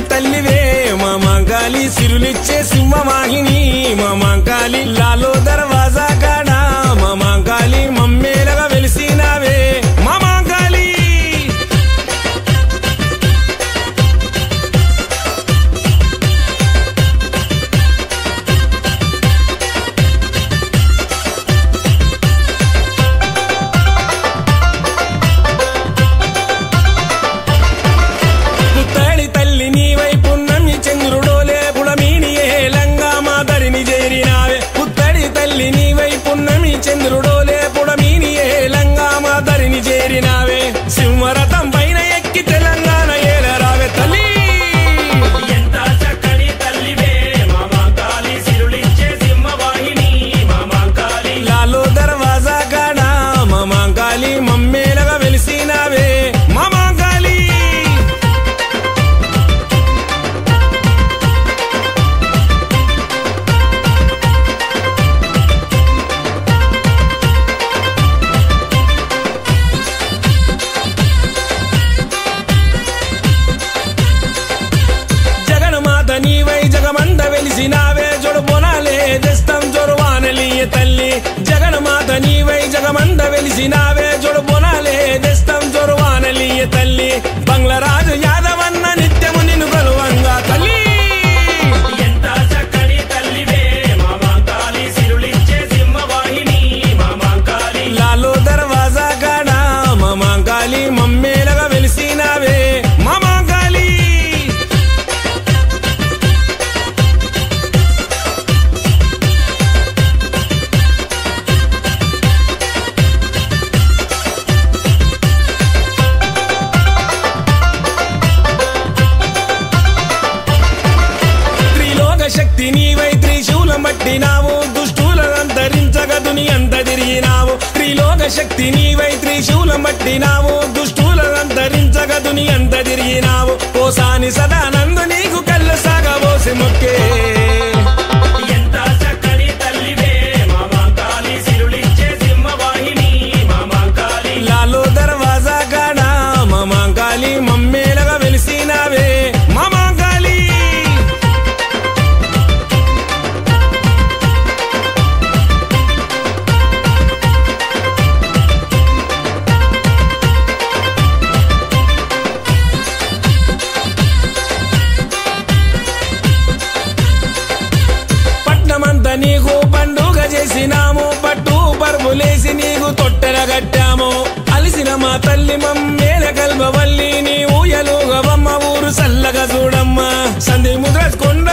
తల్లివే మా మాంకాలి సిరులిచ్చే సింహవాహిని మా మాంకాలి లాలో దర్వాజా కాడ మా మాంకాలి మమ్మేలగా వెలిసినావే మా మాంకాలి పుత్తడి తల్లి నీ వైపు నమ్మి చంద్రుడోలే పుడమీని ఏలంగా మాదరిని చేరినావే పుత్తడి తల్లి నీ వైపు నమ్మి చంద్రుడోలే పుడమీని ఏలంగా మాదరిని చేరినావే సింహరథం పైన ఎక్కి తెలంగాణ ఏలరావే తల్లి ఎంత చక్కని తల్లివే మా మాంకాళి సిరులిచ్చే సింహవాహిని మా మాంకాళి లాలో దర్వాజా కాడ మా మాంకాలి మమ్మేలగా వెలిసినావే మా మాంకాలి జగన్మాత నీవై జగమంద వెలిసినావే జొడు బొనాలే దస్తం జొరువానలియ తల్లి జగన్మాత నీవై జగమంద వెలిసినావే జొడు బొనాలే దస్తం జొరువానలియ తల్లి బంగ్లరాజు యాదవన్న నిత్యము నిన్ను గలువంగా తల్లి ఎంత చక్కని తల్లివే మా మాంకాళి సిరులిచ్చే సింహవాహిని మా మాంకాళి లాలో దర్వాజా కాడ మా మాంకాలి మమ్మేలగా వెలిసినావే మా మాంకాలి త్రిలోక శక్తి నీవై త్రిశూలం పట్టినావు దుష్టులంతరించగ దుని అంత తిరిగినావు త్రిలోక శక్తి నీవై త్రిశూలం పట్టినావు దుష్టులంతరించగ దుని అంత తిరిగినావు కోసాని సదానందు నీకు కళ్ళు సాగబోసి మొక్కే ఎంత చక్కని తల్లివే మా మాంకాళి సిరులిచ్చే సింహవాహిని మా మాంకాళి లాలో దర్వాజా కాడ మా మాంకాలి మమ్మేలగా వెలిసినావే మా మాంకాలి పట్నమంతా నీకు పండుగ చేసినాము పట్టు పరుపులేసి నీకు తొట్టెల కట్టాము అలిసిన మా తల్లి మమ్మేల కల్పవల్లి నీ ఊయలుగవమ్మ ఊరు సల్లగా చూడమ్మ సంధి ముద్రకొండ